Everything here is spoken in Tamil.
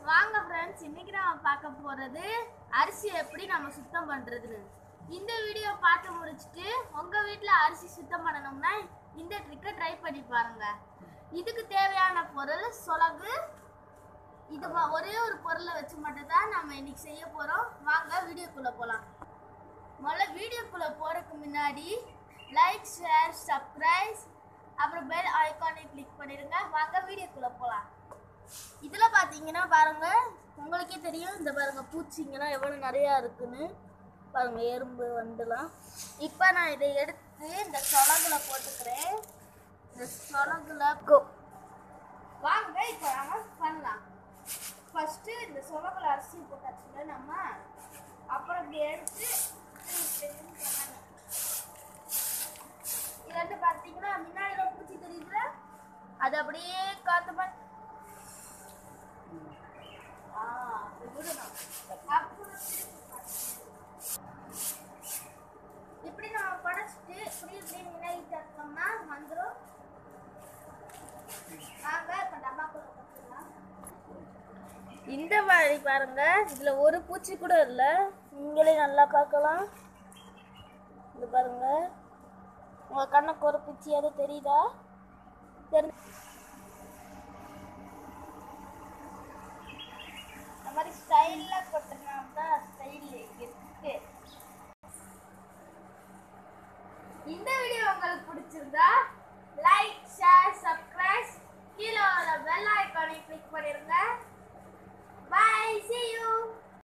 வாங்க ஃப்ரெண்ட்ஸ் இன்னைக்கு நம்ம பார்க்க போறது அரிசி எப்படி நம்ம சுத்தம் பண்றதுன்னு இந்த வீடியோ பார்த்து முடிச்சுட்டு உங்க வீட்ல அரிசி சுத்தம் பண்ணணும்னா இந்த ட்ரிக்கை ட்ரை பண்ணி பாருங்க இதுக்கு தேவையான பொருள் சொலகு இது வ- ஒரே ஒரு பொருளை வச்சு மட்டும் தான் நம்ம இன்னைக்கு செய்ய போறோம் வாங்க வீடியோக்குள்ள போலாம் முதல்ல வீடியோக்குள்ள போறதுக்கு முன்னாடி லைக் ஷேர் சப்ஸ்கிரைப் அப்புறம் பெல் ஐகானை கிளிக் பண்ணிடுங்க வாங்க வீடியோக்குள்ள போலாம் இதுல பாத்தீங்கன்னா பாருங்க உங்களுக்கே தெரியும் இந்த பாருங்க பூச்சிங்கெல்லாம் எவ்வளவு நிறைய இருக்குன்னு பாருங்க எறும்பு வண்டுலாம் இப்போ நான் இதை எடுத்து இந்த சொலகுல போட்டுக்கிறேன் இந்த சொலகுல கோ வாங்க இப்போ நம்ம பண்ணலாம் ஃபர்ஸ்ட் இந்த சொலகுல அரிசி போட்டாச்சுல நம்ம அப்புறம் இப்படி எடுத்து இப்படி பண்ணணும். இது வந்து பார்த்தீங்கன்னா முன்னாடி ஒரு பூச்சி தெரியுதுல அது அப்படியே காத்து பண்ணி ஆ, அப்படி விடணும். அப்புறம் திருப்பி பண்ணணும். இப்படி நம்ம படைச்சிட்டு இப்படி இப்படி நினைவு தட்டோம்னா வந்துடும் வாங்க இப்போ டப்பாக்குள்ள போட்டுக்கலாம் இந்த மாதிரி பாருங்க இதுல ஒரு பூச்சி கூட இல்ல நீங்களே நல்லா பார்க்கலாம் இது பாருங்க உங்க கண்ணுக்கு ஒரு பூச்சியாவது தெரியுதா தெரி இந்த மாதிரி ஸ்டைல்ல கொட்டினோம்னா ஸ்டைல் இருக்கு இந்த வீடியோ உங்களுக்கு பிடிச்சிருந்தா லைக் ஷேர் சப்ஸ்கிரைப் கீழே வர பெல் ஐக்கானை கிளிக் பண்ணிருங்க Bye. See you.